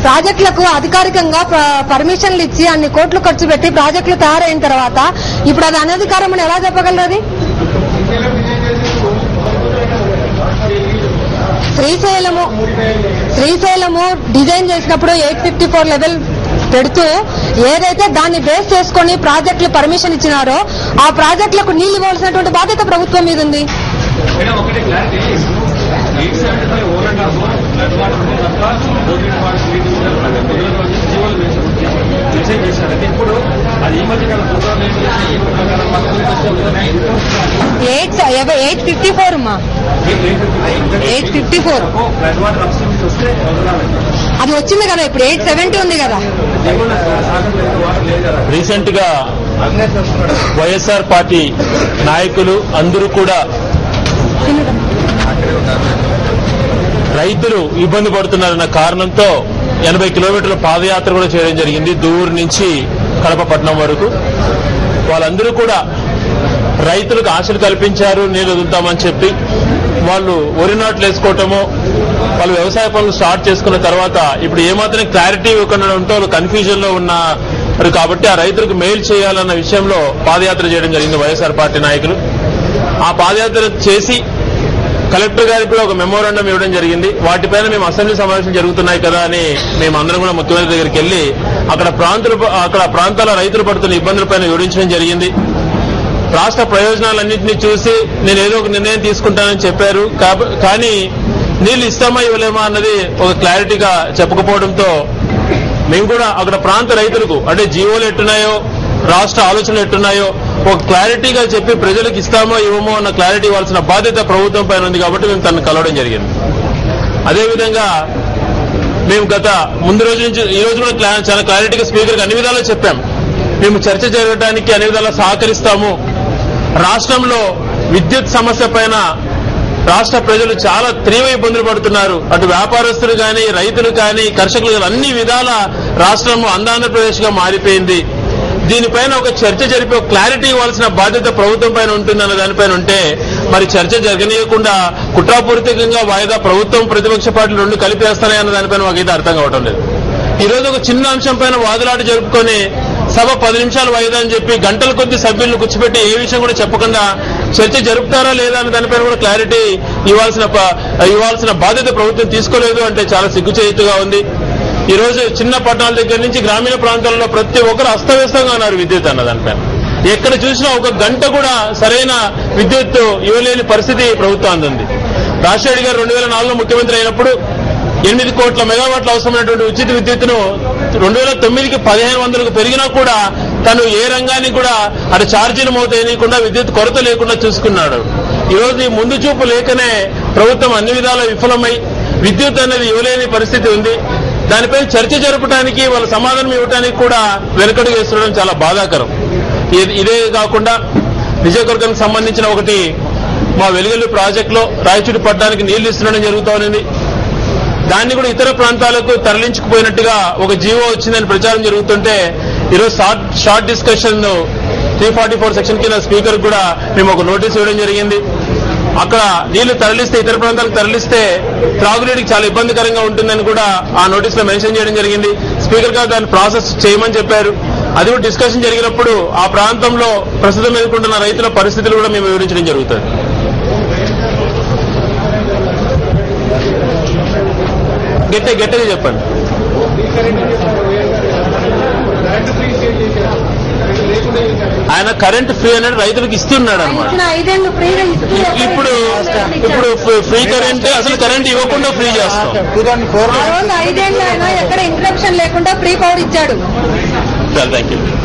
ప్రాజెక్టులకు అధికారికంగా ప- పర్మిషన్లు ఇచ్చి అన్ని కోట్లు ఖర్చు పెట్టి ప్రాజెక్టులు తయారైన తర్వాత ఇప్పుడు అది అనధికారం అని ఎలా చెప్పగలరు అది శ్రీశైలము శ్రీశైలము డిజైన్ చేసినప్పుడు ఎయిట్ ఫిఫ్టీ ఫోర్ లెవెల్ పెడుతూ ఏదైతే దాన్ని బేస్ చేసుకొని ప్రాజెక్టులు పర్మిషన్ ఇచ్చినారో ఆ ప్రాజెక్టులకు నీళ్లు ఇవ్వాల్సినటువంటి బాధ్యత ప్రభుత్వం మీద ఉంది మేడం ఒకటి clarity eight seventy five over and half flood water ఉంది తప్ప గవర్నమెంట్ వాటర్ నీటి జీవోలు మెసేజ్ చేశారు అయితే ఇప్పుడు అది ఈ మధ్య కాలం ప్రోగ్రామ్ ఏం చేసి ఈ ప్రకారం పక్కన ఎయిట్ ఎయిట్ ఫిఫ్టీ ఫోర్ మా eight fifty four flood water upstreams వస్తే వదలాలి అది వచ్చింది కదా ఇప్పుడు ఎయిట్ సెవెంటీ ఉంది కదా జీవోలు సాగర్ లేదు వాటర్ లేదు కదా రీసెంట్ గా వైఎస్ఆర్ పార్టీ నాయకులు అందరూ కూడా రైతులు ఇబ్బంది పడుతున్నారన్న కారణంతో ఎనభై కిలోమీటర్ల పాదయాత్ర కూడా చేయడం జరిగింది దూరు నుంచి కడప పట్టణం వరకు వాళ్ళందరూ కూడా రైతులకు ఆశలు కల్పించారు నీళ్లు వదులుతామని చెప్పి వాళ్ళు వరి నాట్లు వేసుకోవటము వాళ్ళు వ్యవసాయ పనులు స్టార్ట్ చేసుకున్న తర్వాత ఇప్పుడు ఏమాత్రం క్లారిటీ ఇవ్వకుండా ఉంటే వాళ్ళు కన్ఫ్యూజన్ లో ఉన్నారు కాబట్టి ఆ రైతులకు మెయిల్ చేయాలన్న విషయంలో పాదయాత్ర చేయడం జరిగింది వైఎస్ఆర్ పార్టీ నాయకులు ఆ పాదయాత్ర చేసి కలెక్టర్ గారికి కూడా ఒక మెమోరాండం ఇవ్వడం జరిగింది వాటిపైన మేము అసెంబ్లీ సమావేశాలు జరుగుతున్నాయి కదా అని మేము అందరం కూడా ముఖ్యమంత్రి దగ్గరికి వెళ్లి అక్కడ ప్రాంతాలు అక్కడ ప్రాంతాల రైతులు పడుతున్న ఇబ్బందులపైన వివరించడం జరిగింది రాష్ట్ర ప్రయోజనాలన్నింటినీ చూసి నేను ఏదో ఒక నిర్ణయం తీసుకుంటానని చెప్పారు కాబ- కానీ నీళ్లు ఇస్తామా ఇవ్వలేమా అన్నది ఒక క్లారిటీగా చెప్పకపోవడంతో మేము కూడా అక్కడ ప్రాంత రైతులకు అంటే జీవోలు ఎట్టున్నాయో రాష్ట్ర ఆలోచనలు ఎట్టున్నాయో ఒక క్లారిటీగా చెప్పి ప్రజలకు ఇస్తామో ఇవ్వమో అన్న క్లారిటీ ఇవ్వాల్సిన బాధ్యత ప్రభుత్వం పైన ఉంది కాబట్టి మేము తనను కలవడం జరిగింది అదేవిధంగా మేము గత ముందు రోజు నుంచి ఈ రోజు కూడా క్లా- చాలా క్లారిటీగా స్పీకర్కి అన్ని విధాలా చెప్పాం మేము చర్చ జరగడానికి అన్ని విధాలా సహకరిస్తాము రాష్ట్రంలో విద్యుత్ సమస్య పైన రాష్ట్ర ప్రజలు చాలా తీవ్ర ఇబ్బందులు పడుతున్నారు అటు వ్యాపారస్తులు కానీ రైతులు కానీ కర్షకులు కానీ అన్ని విధాల రాష్ట్రం అందాంధ్రప్రదేశ్ గా మారిపోయింది దీనిపైన ఒక చర్చ జరిపి ఒక క్లారిటీ ఇవ్వాల్సిన బాధ్యత ప్రభుత్వం పైన ఉంటుందన్న దానిపైన ఉంటే మరి చర్చ జరగనీయకుండా కుట్రాపూరితంగా వాయిదా ప్రభుత్వం ప్రతిపక్ష పార్టీలు రెండు కలిపేస్తాయన్న దానిపైన మాకైతే అర్థం కావటం లేదు ఈ రోజు ఒక చిన్న అంశం పైన వాదులాట జరుపుకొని సభ పది నిమిషాలు వాయిదా అని చెప్పి గంటల కొద్ది సభ్యులను కూర్చోబెట్టి ఏ విషయం కూడా చెప్పకుండా చర్చ జరుపుతారా లేదా అనే దానిపైన కూడా క్లారిటీ ఇవ్వాల్సిన ప- ఇవ్వాల్సిన బాధ్యత ప్రభుత్వం తీసుకోలేదు అంటే చాలా సిగ్గుచేతుగా ఉంది ఈ రోజు చిన్న పట్టణాల దగ్గర నుంచి గ్రామీణ ప్రాంతాలలో ప్రతి ఒక్కరు అస్తవ్యస్తంగా ఉన్నారు విద్యుత్ అన్న దానిపైన ఎక్కడ చూసినా ఒక గంట కూడా సరైన విద్యుత్ ఇవ్వలేని పరిస్థితి ప్రభుత్వం ఉంది రాజశేఖర్ గారు రెండు వేల నాలుగులో ముఖ్యమంత్రి అయినప్పుడు ఎనిమిది కోట్ల మెగావాట్ల అవసరమైనటువంటి ఉచిత విద్యుత్తును రెండు వేల తొమ్మిదికి పదిహేను వందలకు పెరిగినా కూడా తను ఏ రంగానికి కూడా అటు ఛార్జీలు మోతేయకుండా విద్యుత్ కొరత లేకుండా చూసుకున్నాడు ఈ రోజు ఈ ముందు చూపు లేకనే ప్రభుత్వం అన్ని విధాల విఫలమై విద్యుత్ అనేది ఇవ్వలేని పరిస్థితి ఉంది దానిపై చర్చ జరపడానికి వాళ్ళ సమాధానం ఇవ్వడానికి కూడా వెనుకడుగు వేస్తుండడం చాలా బాధాకరం ఇది- ఇదే కాకుండా నియోజకవర్గానికి సంబంధించిన ఒకటి మా వెలుగల్లి ప్రాజెక్టులో రాయచూడి పట్టడానికి నీళ్లు ఇస్తుండడం జరుగుతూ ఉంది దాన్ని కూడా ఇతర ప్రాంతాలకు తరలించుకుపోయినట్టుగా ఒక జీవో వచ్చిందని ప్రచారం జరుగుతుంటే ఈరోజు short short discussion three forty four section కింద స్పీకర్ కూడా మేము ఒక నోటీస్ ఇవ్వడం జరిగింది అక్కడ నీళ్లు తరలిస్తే ఇతర ప్రాంతాలకు తరలిస్తే త్రాగునీటికి చాలా ఇబ్బందికరంగా ఉంటుందని కూడా ఆ నోటీస్ లో మెన్షన్ చేయడం జరిగింది స్పీకర్ గారు దాన్ని ప్రాసెస్ చేయమని చెప్పారు అది కూడా డిస్కషన్ జరిగినప్పుడు ఆ ప్రాంతంలో ప్రస్తుతం ఎదుర్కొంటున్న రైతుల పరిస్థితులు కూడా మేము వివరించడం జరుగుతుంది గట్టి గట్టిగా చెప్పండి ఆయన కరెంట్ ఫ్రీ అనేది రైతులకు ఇస్తున్నాడు అనమాట ఇచ్చిన ఐదేళ్లు ఫ్రీగా ఇస్తూ ఇప్పుడు ఇప్పుడు ఫ్రీ కరెంట్ అసలు కరెంట్ ఇవ్వకుండా ఫ్రీ చేస్తాం ఆ రోజు ఐదేళ్లు అయినా ఎక్కడ ఇంటరప్షన్ లేకుండా ఫ్రీ పవర్ ఇచ్చాడు థ్యాంక్ యూ